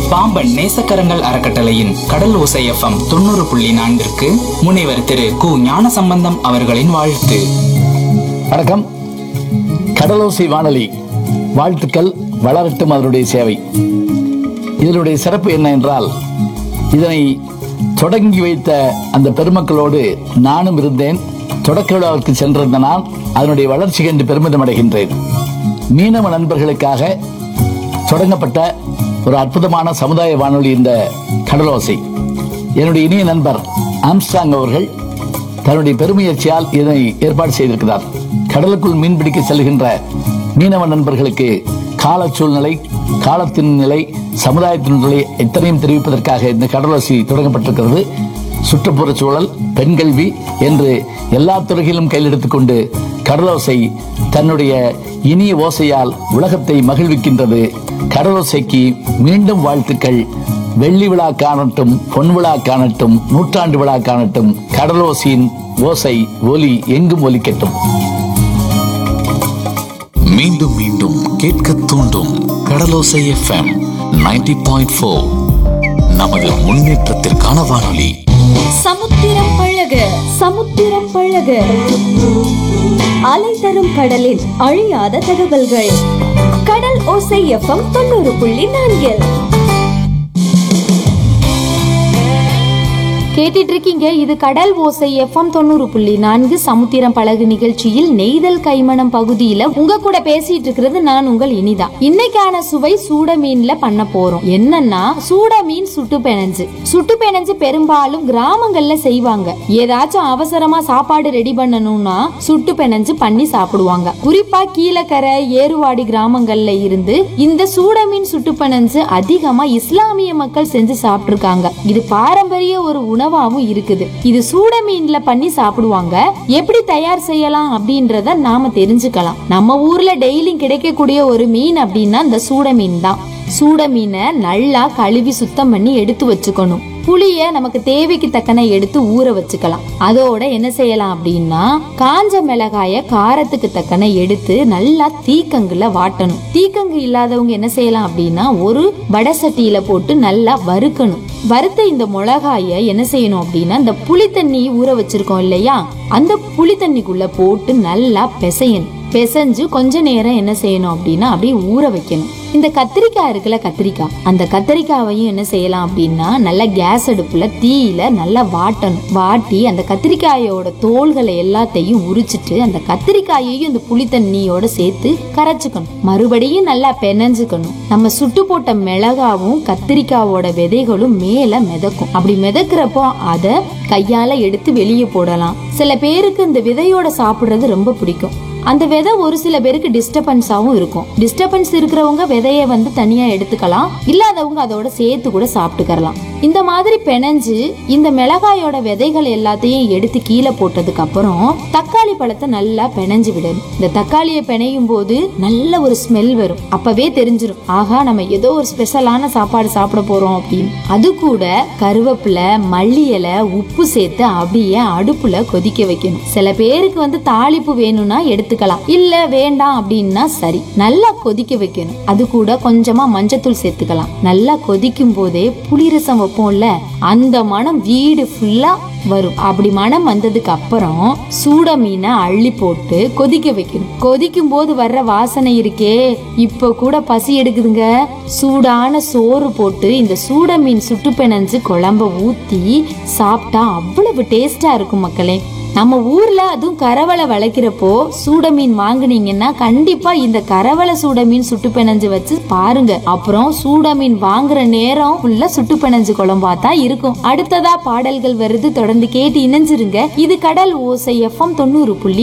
பாம்பன் நேசக்கரங்கள் அறக்கட்டளையின் கடல் ஓசை எஃப்எம் தொண்ணூறு புள்ளி நான்கிற்கு முனைவர் திரு கு ஞானசம்பந்தம் அவர்களின் வாழ்த்து வணக்கம் கடலோசை வானொலி வாழ்த்துக்கள் வளரட்டும் அதனுடைய சேவை இதனுடைய சிறப்பு என்ன என்றால் இதனை தொடங்கி வைத்த அந்த பெருமக்களோடு நானும் இருந்தேன் தொடக்க விழாவிற்கு சென்றிருந்த நான் அதனுடைய வளர்ச்சி கண்டு பெருமிதம் அடைகின்றேன் மீனவ நண்பர்களுக்காக தொடங்கப்பட்ட ஒரு அற்புதமான சமுதாய வானொலி இந்த கடலோசை என்னுடைய இனிய நண்பர் ஆம்ஸ்டாங் அவர்கள் தன்னுடைய பெருமுயற்சியால் இதனை ஏற்பாடு செய்திருக்கிறார் கடலுக்குள் மீன்பிடிக்க செல்கின்ற மீனவ நண்பர்களுக்கு கால சூழ்நிலை காலத்தின் நிலை சமுதாயத்தின் நிலை எத்தனையும் தெரிவிப்பதற்காக இந்த கடலோசி தொடங்கப்பட்டிருக்கிறது சுற்றுப்புற சூழல் பெண்கல்வி என்று எல்லா துறைகளிலும் கையில் எடுத்துக்கொண்டு கடலோசை தன்னுடைய இனிய ஓசையால் உலகத்தை மகிழ்விக்கின்றது கடலோசைக்கு மீண்டும் வாழ்த்துக்கள் வெள்ளி விழா காணட்டும் பொன் விழா காணட்டும் நூற்றாண்டு விழா காணட்டும் கடலோசியின் ஓசை ஒலி எங்கும் ஒலிக்கட்டும் மீண்டும் மீண்டும் கேட்க தூண்டும் கடலோசை எஃப்எம் 90.4 பாயிண்ட் ஃபோர் நமது முன்னேற்றத்திற்கான வானொலி சமுத்திரம் பழக சமுத்திரம் பழக அலை தரும் கடலின் அழியாத தகவல்கள் கடல் ஓசை எஃப்எம் தொண்ணூறு புள்ளி நான்கில் கேட்டுட்டு இருக்கீங்க இது கடல் ஓசை எஃப்எம் தொண்ணூறு புள்ளி நான்கு சமுத்திரம் பழகு நிகழ்ச்சியில் நெய்தல் கைமணம் பகுதியில உங்க கூட பேசிட்டு இருக்கிறது நான் உங்கள் இனிதா இன்னைக்கான சுவை சூட மீன்ல பண்ண போறோம் என்னன்னா சூட மீன் சுட்டு பெனஞ்சு சுட்டு பெனஞ்சு பெரும்பாலும் கிராமங்கள்ல செய்வாங்க ஏதாச்சும் அவசரமா சாப்பாடு ரெடி பண்ணணும்னா சுட்டு பெனஞ்சு பண்ணி சாப்பிடுவாங்க குறிப்பா கீழக்கரை ஏறுவாடி கிராமங்கள்ல இருந்து இந்த சூட மீன் சுட்டு பெனஞ்சு அதிகமா இஸ்லாமிய மக்கள் செஞ்சு சாப்பிட்டிருக்காங்க இது பாரம்பரிய ஒரு உணவாவும் இருக்குது இது சூட மீன்ல பண்ணி சாப்பிடுவாங்க எப்படி தயார் செய்யலாம் அப்படின்றத நாம தெரிஞ்சுக்கலாம் நம்ம ஊர்ல டெய்லி கிடைக்கக்கூடிய ஒரு மீன் அப்படின்னா இந்த சூட மீன் தான் சூட மீனை நல்லா கழுவி சுத்தம் பண்ணி எடுத்து வச்சுக்கணும் புளிய நமக்கு தேவைக்கு தக்கன எடுத்து ஊற வச்சுக்கலாம் அதோட என்ன செய்யலாம் அப்படின்னா காஞ்ச மிளகாய காரத்துக்கு தக்கன எடுத்து நல்லா தீக்கங்குல வாட்டணும் தீக்கங்கு இல்லாதவங்க என்ன செய்யலாம் அப்படின்னா ஒரு வடை சட்டியில போட்டு நல்லா வறுக்கணும் வறுத்த இந்த மிளகாய என்ன செய்யணும் அப்படின்னா இந்த புளி தண்ணி ஊற வச்சிருக்கோம் இல்லையா அந்த புளி தண்ணிக்குள்ள போட்டு நல்லா பிசையணும் பிசைஞ்சு கொஞ்ச நேரம் என்ன செய்யணும் அப்படின்னா அப்படியே ஊற வைக்கணும் இந்த கத்திரிக்காய் இருக்குல்ல கத்திரிக்காய் அந்த கத்திரிக்காவையும் என்ன செய்யலாம் அப்படின்னா நல்லா கேஸ் அடுப்புல தீயில நல்லா வாட்டணும் வாட்டி அந்த கத்திரிக்காயோட தோள்களை எல்லாத்தையும் உரிச்சிட்டு அந்த கத்திரிக்காயையும் இந்த புளி தண்ணியோட சேர்த்து கரைச்சுக்கணும் மறுபடியும் நல்லா பெனஞ்சுக்கணும் நம்ம சுட்டு போட்ட மிளகாவும் கத்திரிக்காவோட விதைகளும் மேல மிதக்கும் அப்படி மிதக்கிறப்போ அதை கையால எடுத்து வெளியே போடலாம் சில பேருக்கு இந்த விதையோட சாப்பிடுறது ரொம்ப பிடிக்கும் அந்த விதை ஒரு சில பேருக்கு டிஸ்டர்பன்ஸாவும் இருக்கும் டிஸ்டர்பன்ஸ் இருக்கிறவங்க விதைய வந்து தனியா எடுத்துக்கலாம் இல்லாதவங்க அதோட சேர்த்து கூட சாப்பிட்டுக்கறலாம் இந்த மாதிரி பெனஞ்சு இந்த மிளகாயோட விதைகள் எல்லாத்தையும் எடுத்து கீழே போட்டதுக்கு அப்புறம் தக்காளி பழத்தை நல்லா பெனஞ்சு விடணும் இந்த தக்காளியை பெனையும் போது நல்ல ஒரு ஸ்மெல் வரும் அப்பவே தெரிஞ்சிடும் ஆகா நம்ம ஏதோ ஒரு ஸ்பெஷலான சாப்பாடு சாப்பிட போறோம் அப்படின்னு அது கூட கருவேப்பிலை மல்லி இலை உப்பு சேர்த்து அப்படியே அடுப்புல கொதிக்க வைக்கணும் சில பேருக்கு வந்து தாளிப்பு வேணும்னா எடுத்துக்கலாம் இல்ல வேண்டாம் அப்படின்னா சரி நல்லா கொதிக்க வைக்கணும் அது கூட கொஞ்சமா மஞ்சத்தூள் சேர்த்துக்கலாம் நல்லா கொதிக்கும் போதே புளிரசம் வைப்போம்ல அந்த மனம் வீடு ஃபுல்லா வரும் அப்படி மனம் வந்ததுக்கு அப்புறம் சூட மீனை அள்ளி போட்டு கொதிக்க வைக்கணும் கொதிக்கும் போது வர்ற வாசனை இருக்கே இப்ப கூட பசி எடுக்குதுங்க சூடான சோறு போட்டு இந்த சூட மீன் சுட்டு பெனஞ்சு குழம்ப ஊத்தி சாப்பிட்டா அவ்வளவு டேஸ்டா இருக்கும் மக்களே நம்ம ஊர்ல அதுவும் கரவலை விளைக்கிறப்போ சூட மீன் வாங்குனீங்கன்னா கண்டிப்பா இந்த கரவலை சூட மீன் சுட்டு பிணைஞ்சு வச்சு பாருங்க அப்புறம் சூட மீன் வாங்குற நேரம் ஃபுல்லா சுட்டு பிணைஞ்சு குழம்பா தான் இருக்கும் அடுத்ததா பாடல்கள் வருது தொடர்ந்து கேட்டு இணைஞ்சிருங்க இது கடல் ஓசை எஃப்எம் தொண்ணூறு புள்ளி